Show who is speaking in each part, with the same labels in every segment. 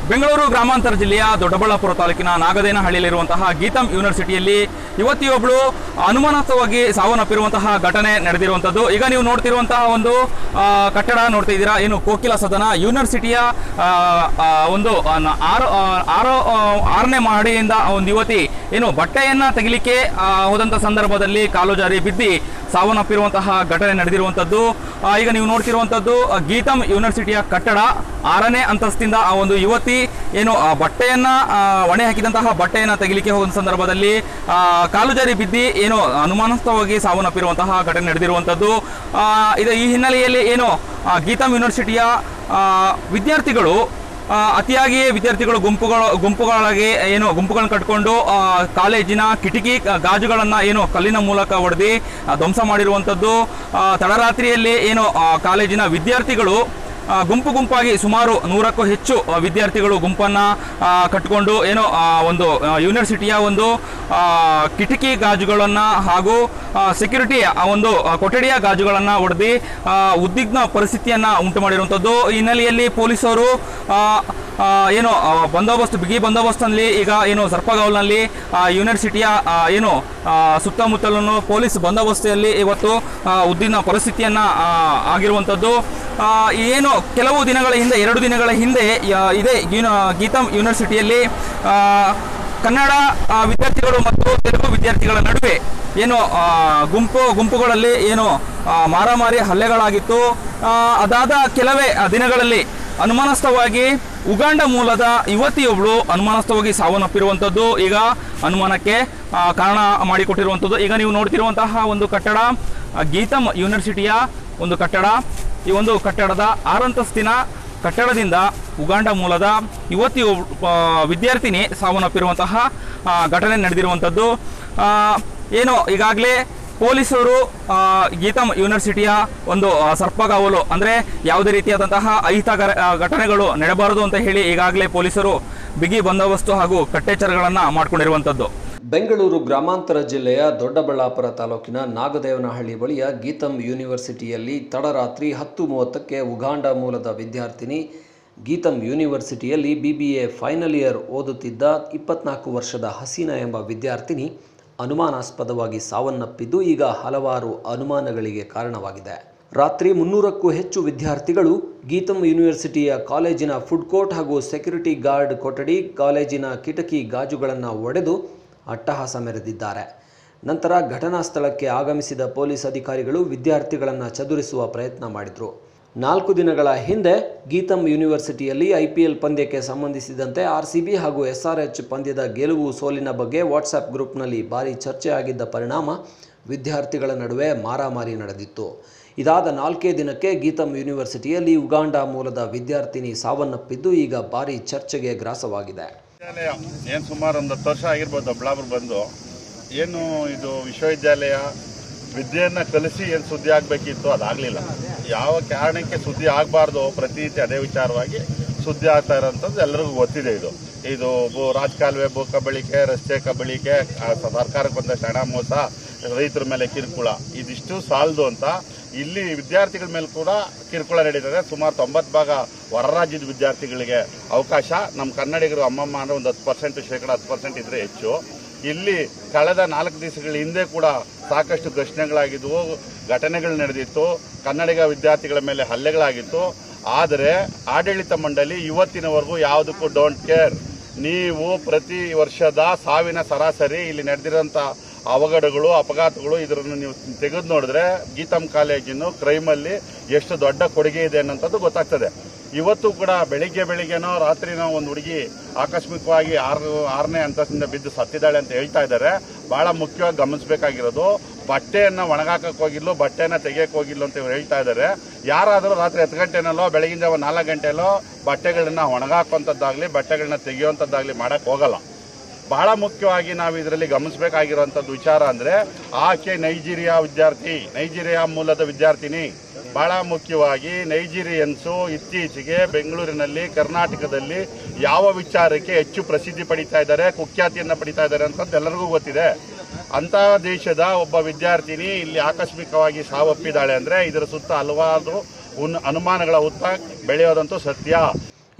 Speaker 1: ಬೆಂಗಳೂರು ಗ್ರಾಮಾಂತರ ಜಿಲ್ಲೆಯ ದೊಡ್ಡಬಳ್ಳಾಪುರ ತಾಲೂಕಿನ ನಾಗದೇನಹಳ್ಳಿಯಲ್ಲಿರುವಂತಹ ಗೀತಂ ಯೂನಿವರ್ಸಿಟಿಯಲ್ಲಿ ಯುವತಿಯೊಬ್ಬಳು ಅನುಮಾನಾಸ್ಪದವಾಗಿ ಸಾವನ್ನಪ್ಪಿರುವಂತಹ ಘಟನೆ ನಡೆದಿರುವಂಥದ್ದು ಈಗ ನೀವು ನೋಡ್ತಿರುವಂತಹ ಒಂದು ಆ, ಕಟ್ಟಡ ನೋಡ್ತಾ ಇದ್ದೀರಾ ಏನು ಕೋಕಿಲ ಸದನ ಯೂನಿವರ್ಸಿಟಿಯ ಆ, ಆ, ಒಂದು ಆ, ನ- ಆರು ಆ, ಆರು ಆ, ಆರನೇ ಮಹಡಿಯಿಂದ ಒಂದು ಯುವತಿ ಏನು ಬಟ್ಟೆಯನ್ನ ತೆಗಿಲಿಕ್ಕೆ ಆ, ಹೋದಂಥ ಸಂದರ್ಭದಲ್ಲಿ ಕಾಲು ಜಾರಿ ಬಿದ್ದಿ ಸಾವನ್ನಪ್ಪಿರುವಂತಹ ಘಟನೆ ನಡೆದಿರುವಂಥದ್ದು ಆ, ಈಗ ನೀವು ನೋಡ್ತಿರುವಂಥದ್ದು ಆ, ಗೀತಂ ಯೂನಿವರ್ಸಿಟಿಯ ಕಟ್ಟಡ ಆರನೇ ಅಂತಸ್ತಿಂದ ಆ ಒಂದು ಯುವತಿ ಏನು ಆ ಬಟ್ಟೆಯನ್ನ ಆ, ಒಣೆ ಹಾಕಿದಂತಹ ಬಟ್ಟೆಯನ್ನ ತೆಗಿಲಿಕ್ಕೆ ಹೋದ ಸಂದರ್ಭದಲ್ಲಿ ಆ, ಕಾಲು ಜಾರಿ ಬಿದ್ದಿ ಏನು ಅನುಮಾನಾಸ್ಪದವಾಗಿ ಸಾವನ್ನಪ್ಪಿರುವಂತಹ ಘಟನೆ ನಡೆದಿರುವಂಥದ್ದು ಆ, ಇದು ಈ ಹಿನ್ನೆಲೆಯಲ್ಲಿ ಏನು ಆ, ಗೀತಂ ಯೂನಿವರ್ಸಿಟಿಯ ಆ, ವಿದ್ಯಾರ್ಥಿಗಳು ಆ, ಅತಿಯಾಗಿ ವಿದ್ಯಾರ್ಥಿಗಳು ಗುಂಪುಗಳು ಗುಂಪುಗಳಾಗಿ ಏನು ಗುಂಪುಗಳನ್ನು ಕಟ್ಕೊಂಡು ಆ, ಕಾಲೇಜಿನ ಕಿಟಕಿ ಆ, ಗಾಜುಗಳನ್ನು ಏನು ಕಲ್ಲಿನ ಮೂಲಕ ಹೊಡೆದು ಧ್ವಂಸ ಮಾಡಿರುವಂಥದ್ದು ಆ, ತಡರಾತ್ರಿಯಲ್ಲಿ ಏನು ಆ, ಕಾಲೇಜಿನ ವಿದ್ಯಾರ್ಥಿಗಳು ಆ, ಗುಂಪು ಗುಂಪಾಗಿ ಸುಮಾರು ನೂರಕ್ಕೂ ಹೆಚ್ಚು ಆ, ವಿದ್ಯಾರ್ಥಿಗಳು ಗುಂಪನ್ನು ಕಟ್ಟಿಕೊಂಡು ಏನೋ ಆ, ಒಂದು ಆ, ಯೂನಿವರ್ಸಿಟಿಯ ಒಂದು ಆ, ಕಿಟಕಿ ಗಾಜುಗಳನ್ನು ಹಾಗೂ ಸೆಕ್ಯೂರಿಟಿ ಒಂದು ಆ, ಕೊಠಡಿಯ ಗಾಜುಗಳನ್ನು ಹೊಡೆದು ಉದ್ವಿಗ್ನ ಪರಿಸ್ಥಿತಿಯನ್ನು ಉಂಟು ಮಾಡಿರುವಂಥದ್ದು ಈ ಹಿನ್ನೆಲೆಯಲ್ಲಿ ಪೊಲೀಸರು ಆ, ಆ, ಏನು ಆ, ಬಂದೋಬಸ್ತ್ ಬಿಗಿ ಬಂದೋಬಸ್ತ್ನಲ್ಲಿ ಈಗ ಏನು ಸರ್ಪಗಾವಲ್ನಲ್ಲಿ ಆ, ಯೂನಿವರ್ಸಿಟಿಯ ಆ, ಏನು ಆ, ಸುತ್ತಮುತ್ತಲನ್ನು ಪೊಲೀಸ್ ಬಂದೋಬಸ್ತಿಯಲ್ಲಿ ಇವತ್ತು ಆ, ಉದ್ವಿಗ್ನ ಪರಿಸ್ಥಿತಿಯನ್ನು ಆಗಿರುವಂಥದ್ದು ಆ, ಏನು ಕೆಲವು ದಿನಗಳ ಹಿಂದೆ ಎರಡು ದಿನಗಳ ಹಿಂದೆ ಯಾ- ಇದೇ ಯೂನ- ಗೀತಂ ಯೂನಿವರ್ಸಿಟಿಯಲ್ಲಿ ಆ, ಕನ್ನಡ ಆ, ವಿದ್ಯಾರ್ಥಿಗಳು ಮತ್ತು ತೆಲುಗು ವಿದ್ಯಾರ್ಥಿಗಳ ನಡುವೆ ಏನು ಆ, ಗುಂಪು ಗುಂಪುಗಳಲ್ಲಿ ಏನು ಆ, ಮಾರಾಮಾರಿ ಹಲ್ಲೆಗಳಾಗಿತ್ತು ಆ, ಅದಾದ ಕೆಲವೇ ಆ, ದಿನಗಳಲ್ಲಿ ಅನುಮಾನಾಸ್ಪದವಾಗಿ ಉಗಾಂಡ ಮೂಲದ ಯುವತಿಯೊಬ್ಬಳು ಅನುಮಾನಾಸ್ಪದವಾಗಿ ಸಾವನ್ನಪ್ಪಿರುವಂಥದ್ದು ಈಗ ಅನುಮಾನಕ್ಕೆ ಆ, ಕಾರಣ ಮಾಡಿಕೊಟ್ಟಿರುವಂಥದ್ದು ಈಗ ನೀವು ನೋಡ್ತಿರುವಂತಹ ಒಂದು ಕಟ್ಟಡ ಆ, ಗೀತಂ ಯೂನಿವರ್ಸಿಟಿಯ ಒಂದು ಕಟ್ಟಡ ಈ ಒಂದು ಕಟ್ಟಡದ ಆರಂತಸ್ತಿನ ಕಟ್ಟಡದಿಂದ ಉಗಾಂಡ ಮೂಲದ ಯುವತಿ ವಿದ್ಯಾರ್ಥಿನಿ ಸಾವನ್ನಪ್ಪಿರುವಂತಹ ಆ, ಘಟನೆ ನಡೆದಿರುವಂಥದ್ದು ಆ, ಏನು ಈಗಾಗಲೇ ಪೊಲೀಸರು ಆ, ಗೀತಂ ಯೂನಿವರ್ಸಿಟಿಯ ಒಂದು ಆ, ಸರ್ಪಗಾವಲು ಅಂದರೆ ಯಾವುದೇ ರೀತಿಯಾದಂತಹ ಅಹಿತ ಘರ- ಆ, ಘಟನೆಗಳು ನಡೆಬಾರದು ಅಂತ ಹೇಳಿ ಈಗಾಗಲೇ ಪೊಲೀಸರು ಬಿಗಿ ಬಂದೋಬಸ್ತು ಹಾಗೂ ಕಟ್ಟೆಚ್ಚರಗಳನ್ನು ಮಾಡಿಕೊಂಡಿರುವಂಥದ್ದು
Speaker 2: ಬೆಂಗಳೂರು ಗ್ರಾಮಾಂತರ ಜಿಲ್ಲೆಯ ದೊಡ್ಡಬಳ್ಳಾಪುರ ತಾಲೂಕಿನ ನಾಗದೇವನಹಳ್ಳಿ ಬಳಿಯ ಗೀತಂ ಯೂನಿವರ್ಸಿಟಿಯಲ್ಲಿ ತಡರಾತ್ರಿ ಹತ್ತು ಮೂವತ್ತಕ್ಕೆ ಉಗಾಂಡ ಮೂಲದ ವಿದ್ಯಾರ್ಥಿನಿ ಗೀತಂ ಯೂನಿವರ್ಸಿಟಿಯಲ್ಲಿ B B A final year ಓದುತ್ತಿದ್ದ ಇಪ್ಪತ್ನಾಲ್ಕು ವರ್ಷದ ಹಸೀನಾ ಎಂಬ ವಿದ್ಯಾರ್ಥಿನಿ ಅನುಮಾನಾಸ್ಪದವಾಗಿ ಸಾವನ್ನಪ್ಪಿದ್ದು ಈಗ ಹಲವಾರು ಅನುಮಾನಗಳಿಗೆ ಕಾರಣವಾಗಿದೆ ರಾತ್ರಿ ಮುನ್ನೂರಕ್ಕೂ ಹೆಚ್ಚು ವಿದ್ಯಾರ್ಥಿಗಳು ಗೀತಂ ಯೂನಿವರ್ಸಿಟಿಯ ಕಾಲೇಜಿನ ಫುಡ್ ಕೋರ್ಟ್ ಹಾಗೂ ಸೆಕ್ಯೂರಿಟಿ ಗಾರ್ಡ್ ಕೊಠಡಿ ಕಾಲೇಜಿನ ಕಿಟಕಿ ಗಾಜುಗಳನ್ನು ಒಡೆದು ಅಟ್ಟಹಾಸ ಮೆರೆದಿದ್ದಾರೆ ನಂತರ ಘಟನಾ ಸ್ಥಳಕ್ಕೆ ಆಗಮಿಸಿದ ಪೊಲೀಸ್ ಅಧಿಕಾರಿಗಳು ವಿದ್ಯಾರ್ಥಿಗಳನ್ನು ಚದುರಿಸುವ ಪ್ರಯತ್ನ ಮಾಡಿದರು ನಾಲ್ಕು ದಿನಗಳ ಹಿಂದೆ ಗೀತಂ ಯೂನಿವರ್ಸಿಟಿಯಲ್ಲಿ ಐ ಪಿ ಎಲ್ ಪಂದ್ಯಕ್ಕೆ ಸಂಬಂಧಿಸಿದಂತೆ ಆರ್ ಸಿ ಬಿ ಹಾಗೂ ಎಸ್ ಆರ್ ಎಚ್ ಪಂದ್ಯದ ಗೆಲುವು ಸೋಲಿನ ಬಗ್ಗೆ ವಾಟ್ಸಪ್ ಗ್ರೂಪ್ನಲ್ಲಿ ಭಾರಿ ಚರ್ಚೆ ಆಗಿದ್ದ ಪರಿಣಾಮ ವಿದ್ಯಾರ್ಥಿಗಳ ನಡುವೆ ಮಾರಾಮಾರಿ ನಡೆದಿತ್ತು ಇದಾದ ನಾಲ್ಕೇ ದಿನಕ್ಕೆ ಗೀತಂ ಯೂನಿವರ್ಸಿಟಿಯಲ್ಲಿ ಉಗಾಂಡ ಮೂಲದ ವಿದ್ಯಾರ್ಥಿನಿ ಸಾವನ್ನಪ್ಪಿದ್ದು ಈಗ ಭಾರಿ ಚರ್ಚೆಗೆ ಗ್ರಾಸವಾಗಿದೆ
Speaker 3: ವಿಶ್ವವಿದ್ಯಾಲಯ ಏನು ಸುಮಾರು ಒಂದು ಹತ್ತು ವರ್ಷ ಆಗಿರ್ಬೋದು ದೊಡ್ಡಬಳ್ಳಾಪುರ ಬಂದು ಏನು ಇದು ವಿಶ್ವವಿದ್ಯಾಲಯ ವಿದ್ಯೆಯನ್ನು ಕಲಿಸಿ ಏನು ಸುದ್ದಿ ಆಗಬೇಕಿತ್ತು ಅದಾಗಲಿಲ್ಲ ಯಾವ ಕಾರಣಕ್ಕೆ ಸುದ್ದಿ ಆಗಬಾರ್ದು ಪ್ರತಿನಿತ್ಯ ಅದೇ ವಿಚಾರವಾಗಿ ಸುದ್ದಿ ಆಗ್ತಾ ಇರೋಂಥದ್ದು ಎಲ್ಲರಿಗೂ ಗೊತ್ತಿದೆ ಇದು ಇದು ಭೂ ರಾಜಕಾಲುವೆ ಭೂ ಕಬಳಿಕೆ ರಸ್ತೆ ಕಬಳಿಕೆ ಆ, ಸರ್ಕಾರಕ್ಕೆ ಬಂದಷ್ಟು ಹಣ ಮೋಸ ರೈತರ ಮೇಲೆ ಕಿರುಕುಳ ಇದಿಷ್ಟು ಸಾಲದು ಅಂತ ಇಲ್ಲಿ ವಿದ್ಯಾರ್ಥಿಗಳ ಮೇಲೆ ಕೂಡ ಕಿರುಕುಳ ನಡೀತದೆ ಸುಮಾರು ತೊಂಬತ್ತು ಭಾಗ ಹೊರ ರಾಜ್ಯದ ವಿದ್ಯಾರ್ಥಿಗಳಿಗೆ ಅವಕಾಶ ನಮ್ಮ ಕನ್ನಡಿಗರು ಅಮ್ಮಮ್ಮ ಅಂದ್ರೆ ಒಂದು ಹತ್ತು ಪರ್ಸೆಂಟ್ ಶೇಕಡ ಹತ್ತು ಪರ್ಸೆಂಟ್ ಇದ್ರೆ ಹೆಚ್ಚು ಇಲ್ಲಿ ಕಳೆದ ನಾಲ್ಕು ದಿವಸಗಳ ಹಿಂದೆ ಕೂಡ ಸಾಕಷ್ಟು ಘರ್ಷಣೆಗಳಾಗಿದ್ವು ಘಟನೆಗಳು ನಡೆದಿತ್ತು ಕನ್ನಡಿಗ ವಿದ್ಯಾರ್ಥಿಗಳ ಮೇಲೆ ಹಲ್ಲೆಗಳಾಗಿತ್ತು ಆದರೆ ಆಡಳಿತ ಮಂಡಳಿ ಇವತ್ತಿನವರೆಗೂ ಯಾವುದಕ್ಕೂ ಡೋಂಟ್ ಕೇರ್ ನೀವು ಪ್ರತಿ ವರ್ಷದ ಸಾವಿನ ಸರಾಸರಿ ಇಲ್ಲಿ ನಡೆದಿರೋಂಥ ಅವಘಡಗಳು ಅಪಘಾತಗಳು ಇದನ್ನು ನೀವು ತೆಗೆದು ನೋಡಿದ್ರೆ ಗೀತಂ ಕಾಲೇಜಿನ ಕ್ರೈಮಲ್ಲಿ ಎಷ್ಟು ದೊಡ್ಡ ಕೊಡುಗೆ ಇದೆ ಅನ್ನೋಂಥದ್ದು ಗೊತ್ತಾಗ್ತದೆ ಇವತ್ತು ಕೂಡ ಬೆಳಿಗ್ಗೆ ಬೆಳಿಗ್ಗೆನೋ ರಾತ್ರಿನೋ ಒಂದು ಹುಡುಗಿ ಆಕಸ್ಮಿಕವಾಗಿ ಆರು ಆರನೇ ಅಂತಸ್ತಿಂದ ಬಿದ್ದು ಸತ್ತಿದ್ದಾಳೆ ಅಂತ ಹೇಳ್ತಾ ಇದ್ದಾರೆ ಬಹಳ ಮುಖ್ಯವಾಗಿ ಗಮನಿಸಬೇಕಾಗಿರೋದು ಬಟ್ಟೆಯನ್ನ ಒಣಗಾಕಕ್ಕೆ ಹೋಗಿಲ್ಲೋ ಬಟ್ಟೆನ ತೆಗಿಯಕ್ಕೆ ಹೋಗಿಲ್ಲ ಅಂತ ಇವ್ರು ಹೇಳ್ತಾ ಇದ್ದಾರೆ ಯಾರಾದರೂ ರಾತ್ರಿ ಹತ್ತು ಗಂಟೆನಲ್ಲೋ ಬೆಳಗಿನ ಜಾವ ನಾಲ್ಕು ಗಂಟೆಲೋ ಬಟ್ಟೆಗಳನ್ನ ಒಣಗಾಕುವಂಥದ್ದಾಗಲಿ ಬಟ್ಟೆಗಳನ್ನ ತೆಗೆಯುವಂಥದ್ದಾಗಲಿ ಮಾಡಕ್ಕೆ ಹೋಗಲ್ಲ ಬಹಳ ಮುಖ್ಯವಾಗಿ ನಾವು ಇದರಲ್ಲಿ ಗಮನಿಸಬೇಕಾಗಿರುವಂಥದ್ದು ವಿಚಾರ ಅಂದರೆ ಆಕೆ ನೈಜೀರಿಯಾ ವಿದ್ಯಾರ್ಥಿ ನೈಜೀರಿಯಾ ಮೂಲದ ವಿದ್ಯಾರ್ಥಿನಿ ಬಹಳ ಮುಖ್ಯವಾಗಿ ನೈಜೀರಿಯನ್ಸು ಇತ್ತೀಚೆಗೆ ಬೆಂಗಳೂರಿನಲ್ಲಿ ಕರ್ನಾಟಕದಲ್ಲಿ ಯಾವ ವಿಚಾರಕ್ಕೆ ಹೆಚ್ಚು ಪ್ರಸಿದ್ಧಿ ಪಡಿತಾ ಇದ್ದಾರೆ ಕುಖ್ಯಾತಿಯನ್ನು ಪಡಿತಾ ಇದ್ದಾರೆ ಅಂತ ಎಲ್ಲರಿಗೂ ಗೊತ್ತಿದೆ ಅಂತ ದೇಶದ ಒಬ್ಬ ವಿದ್ಯಾರ್ಥಿನಿ ಇಲ್ಲಿ ಆಕಸ್ಮಿಕವಾಗಿ ಸಾವಪ್ಪಿದ್ದಾಳೆ ಅಂದರೆ ಇದರ ಸುತ್ತ ಹಲವಾರು ಉನ್ ಅನುಮಾನಗಳ ಹುತ್ತ ಬೆಳೆಯೋದಂತೂ ಸತ್ಯ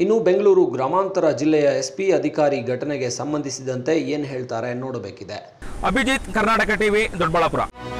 Speaker 2: ಇನ್ನು ಬೆಂಗಳೂರು ಗ್ರಾಮಾಂತರ ಜಿಲ್ಲೆಯ ಎಸ್ಪಿ ಅಧಿಕಾರಿ ಘಟನೆಗೆ ಸಂಬಂಧಿಸಿದಂತೆ ಏನು ಹೇಳ್ತಾರೆ ನೋಡಬೇಕಿದೆ
Speaker 1: ಅಭಿಜಿತ್ ಕರ್ನಾಟಕ ಟಿವಿ ದೊಡ್ಡಬಳ್ಳಾಪುರ